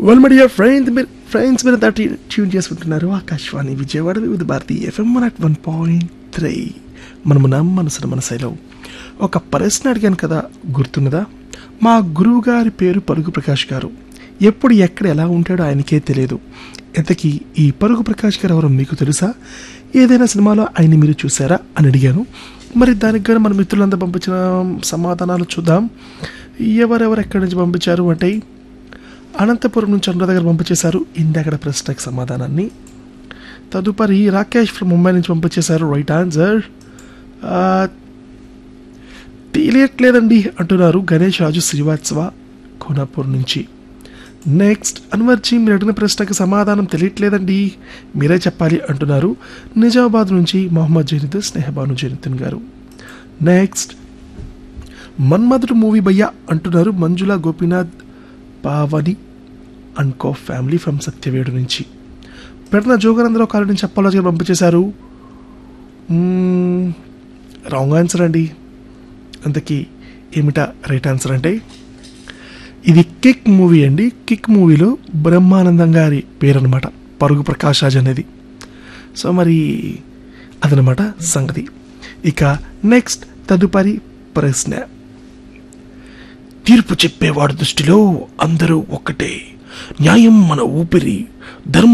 well my dear friend మీరు friends మీరు దాటి ట్యూన్ చేసుకుంటున్నారు Akashvani Vijayawada Vividh Bharati FM one at one point three మనము నా మనసున మనసైలో ఒక ప్రశ్న అడిగాను కదా గుర్తున్నదా మా గురువు గారి పేరు పరుగు ప్రకాష్ గారు ఎప్పుడు ఎక్కడ ఎలా ఉంటాడో ఆయనకే తెలియదు ఎంతకీ ఈ పరుగు ప్రకాష్ గారు ఎవరో మీకు తెలుసా ఏదైనా సినిమాలో ఆయన మీరు చూసారా అని అడిగాను మరి దానికి కూడా మన మిత్రులంతా పంపించిన సమాధానాలు చూద్దాం ఎవరెవరు ఎక్కడి నుంచి పంపించారు అంటే అనంతపురం నుంచి అనురాధ గారు పంపించేశారు ఇందాకడ ప్రశ్నకు సమాధానాన్ని తదుపరి రాకేష్ ఫ్రమ్ ముంబై నుంచి పంపించేశారు రైట్ ఆన్సర్ తెలియట్లేదండి అంటున్నారు గణేష్ రాజు శ్రీవాత్సవ కోనాపూర్ నుంచి నెక్స్ట్ అన్వర్జీ మీరు అడిగిన ప్రశ్నకు సమాధానం తెలియట్లేదండి మీరే చెప్పాలి అంటున్నారు నిజామాబాద్ నుంచి మొహమ్మద్ జైనుద్ స్నేహబాను జైనుద్దీన్ గారు నెక్స్ట్ మన్మధుడు మూవీ భయ్య అంటున్నారు మంజుల గోపీనాథ్ పావని అన్కో ఫ్యామిలీ ఫ్రమ్ సత్యవేడు నుంచి పెడన జోగనందరావు కాలం నుంచి అప్పాలజీ పంపించేశారు రాంగ్ ఆన్సర్ అండి అంతకీ ఏమిటా రైట్ ఆన్సర్ అంటే ఇది కిక్ మూవీ అండి కిక్ మూవీలో బ్రహ్మానందం గారి పేరు అనమాట పరుగు ప్రకాష్ రాజ్ అనేది సో మరి అదనమాట సంగతి ఇక నెక్స్ట్ తదుపరి ప్రశ్న తీర్పు చెప్పేవాడి దృష్టిలో అందరూ ఒక్కటే న్యాయం మన ఊపిరి ధర్మం